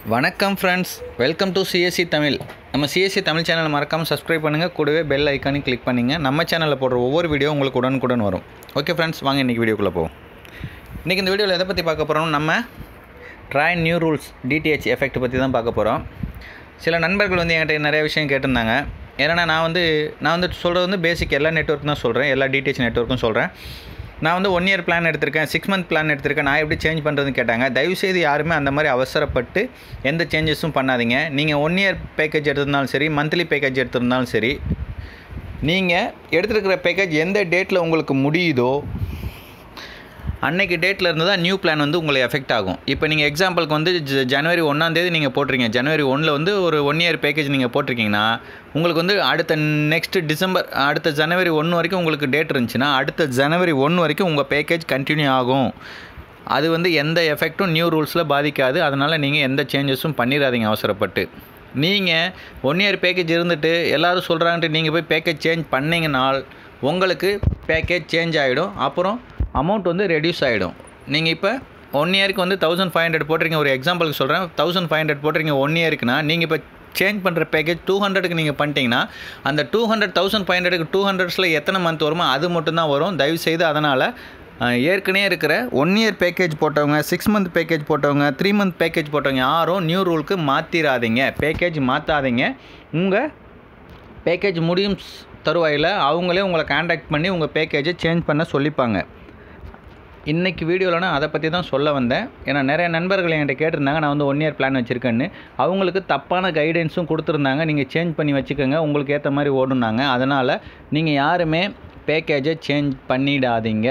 வணக்கம் friends welcome to CSC Tamil நம்ம CSC Tamil சேனலை மறக்காமல் சப்ஸ்கிரைப் பண்ணுங்கள் கூடவே பெல் ஐக்கானையும் கிளிக் பண்ணிங்க நம்ம சேனலில் போடுற ஒவ்வொரு வீடியோ உங்களுக்கு உடனுக்குடன் வரும் ஓகே ஃப்ரெண்ட்ஸ் வாங்க இன்றைக்கி வீடியோக்குள்ளே போவோம் இன்றைக்கி இந்த வீடியோவில் எதை பற்றி பார்க்க போகிறோம் நம்ம TRAI new rules DTH effect பற்றி தான் பார்க்க போகிறோம் சில நண்பர்கள் வந்து என்கிட்ட நிறைய விஷயம் கேட்டிருந்தாங்க ஏன்னா நான் வந்து நான் வந்து சொல்கிறது வந்து பேசிக் எல்லா நெட்ஒர்க் தான் சொல்கிறேன் எல்லா டிடிஹெச் நெட்ஒர்க்கும் சொல்கிறேன் நான் வந்து ஒன் இயர் பிளான் எடுத்திருக்கேன் சிக்ஸ் மந்த் பிளான் எடுத்திருக்கேன் நான் எப்படி சேஞ்ச் பண்ணுறதுன்னு கேட்டாங்க தயவுசெய்து யாருமே அந்த மாதிரி அவசரப்பட்டு எந்த சேஞ்சஸும் பண்ணாதீங்க நீங்கள் ஒன் இயர் பேக்கேஜ் எடுத்திருந்தாலும் சரி மந்த்லி பேக்கேஜ் எடுத்திருந்தாலும் சரி நீங்கள் எடுத்துருக்கிற பேக்கேஜ் எந்த டேட்டில் உங்களுக்கு முடியுதோ அன்னைக்கு டேட்டில் இருந்து தான் நியூ பிளான் வந்து உங்களை எஃபெக்ட் ஆகும் இப்போ நீங்கள் எக்ஸாம்பிளுக்கு வந்து ஜ- ஜனவரி ஒன்றாந்தேதி நீங்கள் போட்டிருக்கீங்க ஜனவரி ஒன்றில் வந்து ஒரு ஒன் இயர் பேக்கேஜ் நீங்கள் போட்டிருக்கீங்கன்னா உங்களுக்கு வந்து அடுத்த நெக்ஸ்ட் டிசம்பர் அடுத்த ஜனவரி ஒன்று வரைக்கும் உங்களுக்கு டேட் இருந்துச்சுன்னா அடுத்த ஜனவரி ஒன்று வரைக்கும் உங்கள் பேக்கேஜ் கண்டினியூ ஆகும் அது வந்து எந்த எஃபெக்ட்டும் நியூ ரூல்ஸில் பாதிக்காது அதனால் நீங்கள் எந்த சேஞ்சஸும் பண்ணிடாதீங்க அவசரப்பட்டு நீங்கள் ஒன் இயர் பேக்கேஜ் இருந்துட்டு எல்லோரும் சொல்கிறாங்கன்ட்டு நீங்கள் போய் பேக்கேஜ் சேஞ்ச் பண்ணீங்கனால் உங்களுக்கு பேக்கேஜ் சேஞ்ச் ஆகிடும் அப்புறம் அமௌண்ட் வந்து ரெடியூஸ் ஆகிடும் நீங்கள் இப்போ ஒன் இயருக்கு வந்து தௌசண்ட் ஃபைவ் ஹண்ட்ரட் போட்டிருக்கீங்க ஒரு எக்ஸாம்பிளுக்கு சொல்கிறேன் தௌசண்ட் ஃபைவ் ஹண்ட்ரட் போட்டிருக்கீங்க ஒன் இயருக்குனா நீங்கள் இப்போ சேஞ்ச் பண்ணுற பேக்கேஜ் டூ ஹண்ட்ரடுக்கு நீங்கள் பண்ணிட்டீங்கன்னா அந்த டூ ஹண்ட்ரட் தௌசண்ட் ஃபைவ் ஹண்ட்ரடுக்கு டூ ஹண்ட்ரட்ஸில் எத்தனை மந்த் வருமோ அது மட்டும்தான் வரும் தயவுசெய்து அதனால் அஹ், ஏற்கனவே இருக்கிற ஒன் இயர் பேக்கேஜ் போட்டவங்க சிக்ஸ் மந்த் பேக்கேஜ் போட்டவங்க த்ரீ மந்த் பேக்கேஜ் போட்டவங்க யாரும் நியூ ரூலுக்கு மாற்றிடாதீங்க பேக்கேஜ் மாற்றாதீங்க உங்கள் பேக்கேஜ் முடியும் ஸ்- தருவாயில் அவங்களே உங்களை காண்டாக்ட் பண்ணி உங்கள் பேக்கேஜை சேஞ்ச் பண்ண சொல்லிப்பாங்க இன்றைக்கி வீடியோவில் நான் அதை பற்றி தான் சொல்ல வந்தேன் ஏன்னா நிறைய நண்பர்கள் என்கிட்ட கேட்டிருந்தாங்க நான் வந்து ஒன் இயர் பிளான் வச்சுருக்கேன்னு அவங்களுக்கு தப்பான கைடன்ஸும் கொடுத்துருந்தாங்க நீங்கள் சேஞ்ச் பண்ணி வச்சுக்கோங்க உங்களுக்கு ஏற்ற மாதிரி ஓடுனாங்க அதனால் நீங்கள் யாருமே பேக்கேஜை சேஞ்ச் பண்ணிடாதீங்க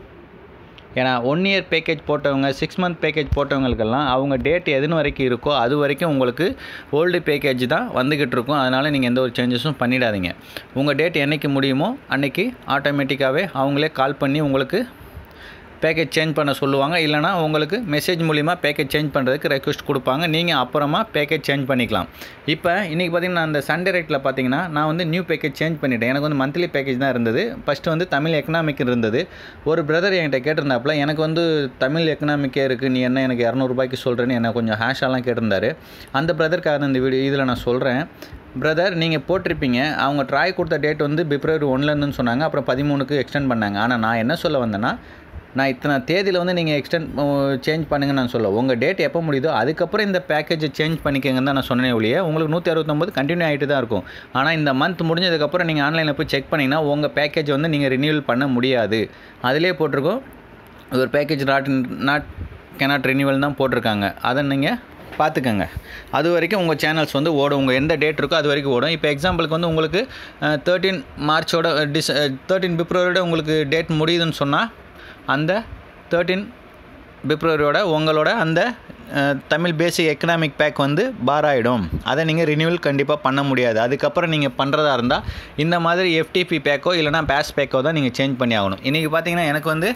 ஏன்னா ஒன் இயர் பேக்கேஜ் போட்டவங்க சிக்ஸ் மந்த் பேக்கேஜ் போட்டவங்களுக்கெல்லாம் அவங்க டேட் எதுன்னு வரைக்கும் இருக்கோ அது வரைக்கும் உங்களுக்கு ஓல்டு பேக்கேஜ் தான் வந்துக்கிட்டு இருக்கும் அதனால் நீங்கள் எந்த ஒரு சேஞ்சஸும் பண்ணிடாதீங்க உங்கள் டேட் என்னைக்கு முடியுமோ அன்னைக்கு ஆட்டோமேட்டிக்காகவே அவங்களே கால் பண்ணி உங்களுக்கு பேக்கேஜ் சேஞ்ச் பண்ண சொல்லுவாங்க இல்லைனா உங்களுக்கு மெசேஜ் மூலிமா பேக்கேஜ் சேஞ்ச் பண்ணுறதுக்கு ரெக்வஸ்ட் கொடுப்பாங்க நீங்கள் அப்புறமா பேக்கேஜ் சேஞ்ச் பண்ணிக்கலாம் இப்போ இன்றைக்கி பார்த்தீங்கன்னா அந்த சண்டே ரேட்டில் பார்த்தீங்கன்னா நான் வந்து நியூ பேக்கேஜ் சேஞ்ச் பண்ணிட்டேன் எனக்கு வந்து மந்த்லி பேக்கேஜ் தான் இருந்தது ஃபஸ்ட்டு வந்து தமிழ் எக்கனாமிக் இருந்தது ஒரு பிரதர் என்கிட்ட கேட்டிருந்தாப்புல எனக்கு வந்து தமிழ் எக்கனாமிக்கே இருக்குது நீ என்ன எனக்கு இரநூறுபாய்க்கு சொல்கிறேன்னு என்ன கொஞ்சம் ஹேஷாலாம் கேட்டிருந்தாரு அந்த பிரதருக்காக தான் இந்த வீடியோ இதில் நான் சொல்கிறேன் பிரதர் நீங்கள் போட்டிருப்பீங்க அவங்க ட்ராய் கொடுத்த டேட் வந்து பிப்ரவரி ஒன்லேருந்துன்னு சொன்னாங்க அப்புறம் பதிமூணுக்கு எக்ஸ்டெண்ட் பண்ணாங்க ஆனால் நான் என்ன சொல்ல வந்தேன்னா நான் இத்தனை தேதியில் வந்து நீங்கள் எக்ஸ்டெண்ட் சேஞ்ச் பண்ணுங்கன்னு நான் சொல்ல உங்கள் டேட் எப்போ முடியுதோ அதுக்கப்புறம் இந்த பேக்கேஜை சேஞ்ச் பண்ணிக்கங்கன்னு தான் நான் சொன்னேன் ஒழிய உங்களுக்கு நூற்றி அறுபத்தொம்பது கண்டினியூ ஆகிட்டு தான் இருக்கும் ஆனால் இந்த மந்த் முடிஞ்சதுக்கப்புறம் நீங்கள் ஆன்லைனில் போய் செக் பண்ணிங்கன்னா உங்கள் பேக்கேஜ் வந்து நீங்கள் ரினியூவல் பண்ண முடியாது அதிலே போட்டிருக்கோம் ஒரு package not not cannot renewal தான் போட்டிருக்காங்க அதை நீங்கள் பார்த்துக்கங்க அது வரைக்கும் உங்கள் சேனல்ஸ் வந்து ஓடும் உங்கள் எந்த டேட் இருக்கோ அது வரைக்கும் ஓடும் இப்போ எக்ஸாம்பிளுக்கு வந்து உங்களுக்கு தேர்ட்டீன் மார்ச்சோட டிஸ் தேர்ட்டீன் பிப்ரவரியோட உங்களுக்கு டேட் முடியுதுன்னு சொன்னால் அந்த தேர்ட்டீன் பிப்ரவரியோட உங்களோட அந்த அஹ், தமிழ் பேசிக் எக்கனாமிக் பேக் வந்து பார் ஆகிடும் அதை நீங்கள் ரினியூவல் கண்டிப்பாக பண்ண முடியாது அதுக்கப்புறம் நீங்கள் பண்ணுறதா இருந்தால் இந்த மாதிரி எஃப்டிபி பேக்கோ இல்லைனா பேஸ் பேக்கோ தான் நீங்கள் சேஞ்ச் பண்ணி ஆகணும் இன்றைக்கி பார்த்தீங்கன்னா எனக்கு வந்து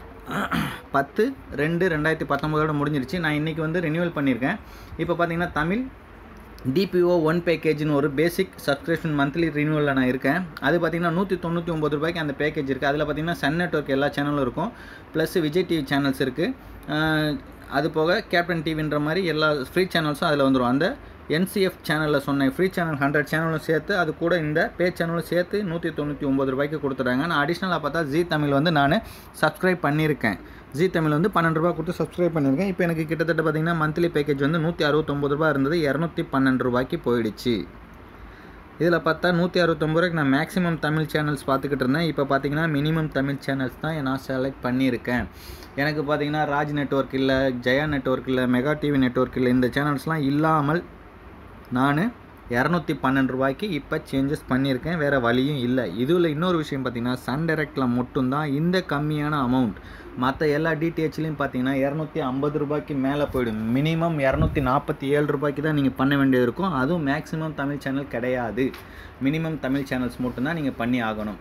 பத்து ரெண்டு ரெண்டாயிரத்தி பத்தொம்போதோட முடிஞ்சிருச்சு நான் இன்றைக்கி வந்து ரினியூவல் பண்ணியிருக்கேன் இப்போ பார்த்தீங்கன்னா தமிழ் டிபிஓ ஒன் பேக்கேஜ்னு ஒரு பேசிக் சப்ஸ்கிரிப்ஷன் மந்த்லி ரினியூவலில் நான் இருக்கேன் அது பார்த்தீங்கன்னா நூற்றி தொண்ணூற்றி ஒம்பது ரூபாய்க்கு அந்த பேக்கேஜ் இருக்குது அதில் பார்த்தீங்கன்னா சன் நெட்ஒர்க் எல்லா சேனலும் இருக்கும் ப்ளஸ் விஜய் டிவி சேனல்ஸ் இருக்குது அது போக கேப்டன் டிவின்ற மாதிரி எல்லா ஃப்ரீ சேனல்ஸும் அதில் வந்துடும் அந்த என்சிஎஃப் சேனலில் சொன்னேன் ஃப்ரீ சேனல் ஹண்ட்ரட் சேனலும் சேர்த்து அது கூட இந்த பே சேனலும் சேர்த்து நூற்றி தொண்ணூற்றி ஒம்பது ரூபாய்க்கு கொடுத்துட்றாங்க நான் அடிஷ்னலாக பார்த்தா ஜி தமிழ் வந்து நான் சப்ஸ்கிரைப் பண்ணியிருக்கேன் ஜி தமிழ் வந்து பன்னெண்டு ரூபா கொடுத்து சப்ஸ்கிரைப் பண்ணியிருக்கேன் இப்போ எனக்கு கிட்டத்தட்ட பார்த்தீங்கன்னா மந்த்லி பேக்கேஜ் வந்து நூற்றி அறுபத்தொம்பது ரூபா இருந்தது இரநூத்தி பன்னெண்டு ரூபாய்க்கு போயிடுச்சு இதில் பார்த்தா நூற்றி அறுபத்தொம்பது ரூபாய்க்கு நான் மேக்ஸிமம் தமிழ் சேனல்ஸ் பார்த்துக்கிட்டு இருந்தேன் இப்போ பார்த்தீங்கன்னா மினிமம் தமிழ் சேனல்ஸ் தான் நான் செலக்ட் பண்ணியிருக்கேன் எனக்கு பார்த்தீங்கன்னா ராஜ் நெட்வொர்க் இல்லை ஜெயா நெட்வொர்க் இல்லை மெகா டிவி நெட்வொர்க் இல்லை இந்த சேனல்ஸ்லாம் இல்லாமல் நான் இரநூத்தி பன்னெண்டு ரூபாய்க்கு இப்போ சேஞ்சஸ் பண்ணியிருக்கேன் வேறு வழியும் இல்லை இதில் இன்னொரு விஷயம் பார்த்தீங்கன்னா சன் டைரக்டில் மட்டும்தான் இந்த கம்மியான அமௌண்ட் மற்ற எல்லா டிடிஹெச்லையும் பார்த்தீங்கன்னா இரநூத்தி ஐம்பது ரூபாய்க்கு மேலே போயிடும் மினிமம் இரநூத்தி நாற்பத்தி ஏழு ரூபாய்க்கு தான் நீங்கள் பண்ண வேண்டியது இருக்கும் அதுவும் மேக்ஸிமம் தமிழ் சேனல் கிடையாது மினிமம் தமிழ் சேனல்ஸ் மட்டும்தான் நீங்கள் பண்ணி ஆகணும்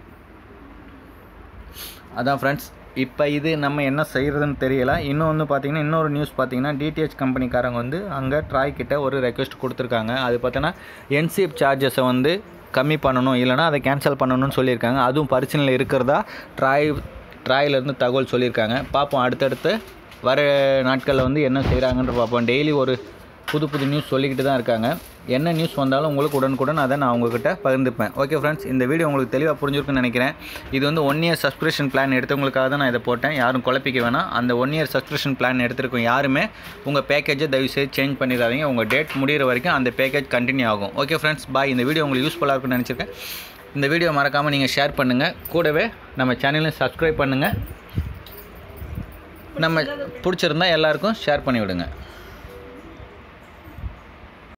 அதான் ஃப்ரெண்ட்ஸ் இப்போ இது நம்ம என்ன செய்கிறதுன்னு தெரியல இன்னும் வந்து பார்த்தீங்கன்னா இன்னொரு நியூஸ் பார்த்தீங்கன்னா டிடிஹெச் கம்பெனிக்காரங்க வந்து அங்கே ட்ராய் கிட்ட ஒரு ரெக்வெஸ்ட் கொடுத்துருக்காங்க அது பார்த்தோன்னா என்சிஎஃப் சார்ஜஸை வந்து கம்மி பண்ணணும் இல்லைனா அதை கேன்சல் பண்ணணும்னு சொல்லியிருக்காங்க அதுவும் பரிசீலனையில் இருக்கிறதா ட்ராய் ட்ராயிலேருந்து தகவல் சொல்லியிருக்காங்க பார்ப்போம் அடுத்தடுத்து வர நாட்களில் வந்து என்ன செய்கிறாங்கன்ற பார்ப்போம் டெய்லி ஒரு புது புது நியூஸ் சொல்லிக்கிட்டு தான் இருக்காங்க என்ன நியூஸ் வந்தாலும் உங்களுக்கு உடனுக்குடன் அதை நான் உங்ககிட்ட பகிர்ந்துப்பேன் ஓகே ஃப்ரெண்ட்ஸ் இந்த வீடியோ உங்களுக்கு தெளிவாக புரிஞ்சிருக்குன்னு நினைக்கிறேன் இது வந்து ஒன் இயர் சப்ஸ்கிரிப்ஷன் பிளான் எடுத்தவங்களுக்காக தான் நான் இதை போட்டேன் யாரும் குழப்பிக்க வேணாம் அந்த ஒன் இயர் சப்ஸ்கிரிப்ஷன் பிளான் எடுத்திருக்கோம் யாருமே உங்கள் பேக்கேஜை தயவுசெய்து சேஞ்ச் பண்ணிடாதீங்க உங்கள் டேட் முடிகிற வரைக்கும் அந்த பேக்கேஜ் கண்டினியூ ஆகும் ஓகே ஃப்ரெண்ட்ஸ் பாய் இந்த வீடியோ உங்களுக்கு யூஸ்ஃபுல்லாக இருக்குன்னு நினச்சிருக்கேன் இந்த வீடியோ மறக்காமல் நீங்கள் ஷேர் பண்ணுங்கள் கூடவே நம்ம சேனலையும் சப்ஸ்கிரைப் பண்ணுங்கள் நம்ம பிடிச்சிருந்தா எல்லாருக்கும் ஷேர் பண்ணி விடுங்க